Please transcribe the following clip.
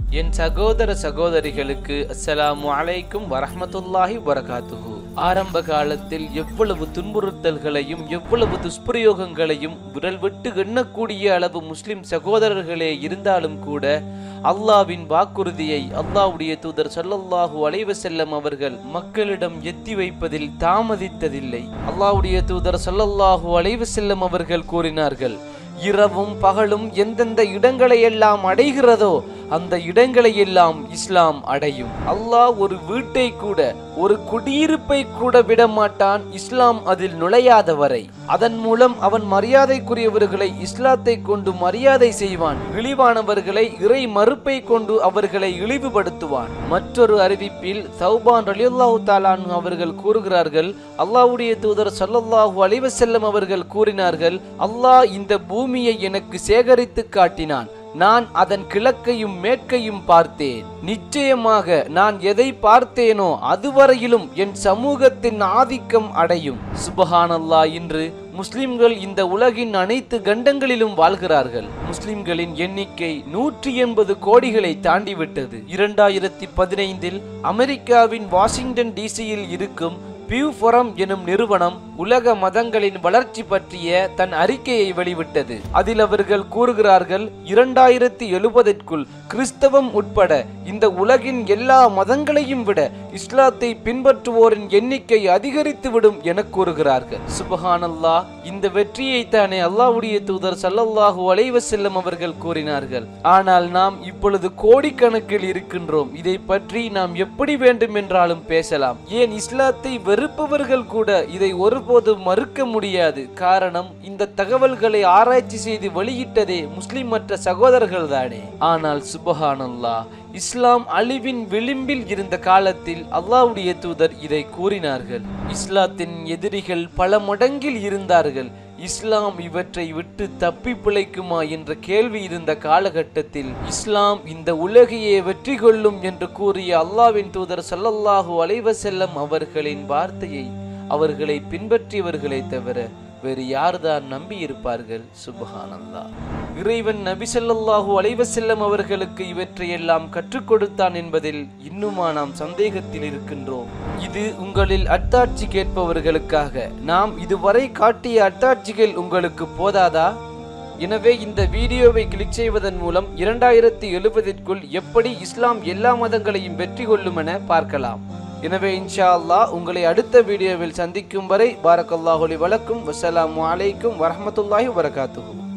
என் சகோதர சகோதரிகளுக்கு அஸ்ஸலாமு அலைக்கும் வரஹ்மத்துல்லாஹி வரகாத்துஹு ஆரம்ப காலத்தில் எவ்வளவு துன்புறுத்தல்களையும் எவ்வளவு துஷ்பிரயோகங்களையும் விரல் விட்டு எண்ணக்கூடிய அளவு முஸ்லிம் சகோதரர்களே இருந்தாலும் கூட அல்லாவின் வாக்குறுதியை அல்லாஹ்வுடைய தூதர் ஸல்லல்லாஹு அலைஹி வஸல்லம் அவர்கள் மக்களிடம் எத்தி வைப்பதில் தாமதித்ததில்லை அல்லாஹ்வுடைய தூதர் ஸல்லல்லாஹு அலைஹி வஸல்லம் அவர்கள் கூறினார்கள் இரவும் பகலும் எந்தெந்த இடங்களை எல்லாம் அடைகிறதோ அந்த இடங்களை எல்லாம் இஸ்லாம் அடையும் அல்லாஹ் ஒரு வீட்டை கூட ஒரு குடியிருப்பை கூட விட மாட்டான் இஸ்லாம் அதில் நுழையாத வரை அதன் மூலம் அவன் மரியாதைக்குரியவர்களை இஸ்லாத்தை கொண்டு மரியாதை செய்வான் இழிவானவர்களை இறை மறுப்பை கொண்டு அவர்களை இழிவுபடுத்துவான் மற்றொரு அறிவிப்பில் சௌபான் ரலியல்லாஹு தாலான் அவர்கள் கூறுகிறார்கள் அல்லாஹ்வுடைய தூதர் ஸல்லல்லாஹு அலைஹி வஸல்லம் அவர்கள் கூறினார்கள் அல்லாஹ் இந்த பூமியை எனக்கு சேகரித்து காட்டினான் நான் அதன் கிழக்கையும் மேற்கையும் பார்த்தேன் நிச்சயமாக நான் எதை பார்த்தேனோ அதுவரையிலும் என் சமூகத்தின் ஆதிக்கம் அடையும் சுபஹானல்லா இன்று முஸ்லிம்கள் இந்த உலகின் அனைத்து கண்டங்களிலும் வாழ்கிறார்கள் முஸ்லிம்களின் எண்ணிக்கை நூற்றி எண்பது கோடிகளை தாண்டிவிட்டது இரண்டாயிரத்தி பதினைந்தில் அமெரிக்காவின் வாஷிங்டன் டிசியில் இருக்கும் பியூஃபொரம் எனும் நிறுவனம் உலக மதங்களின் வளர்ச்சி பற்றிய தன் அறிக்கையை வெளிவிட்டது அதில் அவர்கள் கூறுகிறார்கள் இரண்டாயிரத்தி எழுபதற்குள் கிறிஸ்தவம் உட்பட இந்த உலகின் எல்லா மதங்களையும் விட இஸ்லாத்தை பின்பற்றுவோரின் எண்ணிக்கை அதிகரித்துவிடும் என கூறுகிறார்கள் சுபஹானல்லா இந்த வெற்றியை தானே அல்லாஹ்வுடைய தூதர் ஸல்லல்லாஹு அலைஹி வஸல்லம் அவர்கள் கூறினார்கள் ஆனால் நாம் இப்பொழுது கோடிக்கணக்கில் இருக்கின்றோம் இதை பற்றி நாம் எப்படி வேண்டுமென்றாலும் பேசலாம் ஏன் இஸ்லாத்தை வெறுப்பவர்கள் கூட இதை ஒருபோதும் மறுக்க முடியாது காரணம் இந்த தகவல்களை ஆராய்ச்சி செய்து வெளியிட்டதே முஸ்லிம் மற்ற சகோதரர்கள் தானே ஆனால் சுபஹானல்லா இஸ்லாம் அழிவின் விளிம்பில் இருந்த காலத்தில் அல்லாஹ்வுடைய தூதர் இதை கூறினார்கள் இஸ்லாத்தின் எதிரிகள் பல மடங்கில் இருந்தார்கள் இஸ்லாம் இவற்றை விட்டு தப்பி பிழைக்குமா என்ற கேள்வி இருந்த காலகட்டத்தில் இஸ்லாம் இந்த உலகையே வெற்றி கொள்ளும் என்று கூறிய அல்லாவின் தூதர் ஸல்லல்லாஹு அலைஹி வஸல்லம் அவர்களின் வார்த்தையை அவர்களை பின்பற்றியவர்களை தவிர வேறு யார்தான் நம்பி இருப்பார்கள் சுபஹானல்லா இறைவன் நபி ஸல்லல்லாஹு அலைஹி வஸல்லம் அவர்களுக்கு இவற்றையெல்லாம் கற்றுக் கொடுத்தான் என்பதில் இன்னுமா நாம் சந்தேகத்தில் இருக்கின்றோம் இது உங்களில் அத்தாட்சி கேட்பவர்களுக்காக நாம் இதுவரை காட்டிய அத்தாட்சிகள் உங்களுக்கு போதாதா எனவே இந்த வீடியோவை கிளிக் செய்வதன் மூலம் இரண்டாயிரத்தி எழுபதிற்குள் எப்படி இஸ்லாம் எல்லா மதங்களையும் வெற்றி கொள்ளும் என பார்க்கலாம் எனவே இன்ஷா அல்லாஹ் உங்களை அடுத்த வீடியோவில் சந்திக்கும் வரை பாரக்கல்லாஹுலி வழக்கும் வசலாம் அலைக்கும் வரஹமத்துல்லாஹி வரகாத்துஹு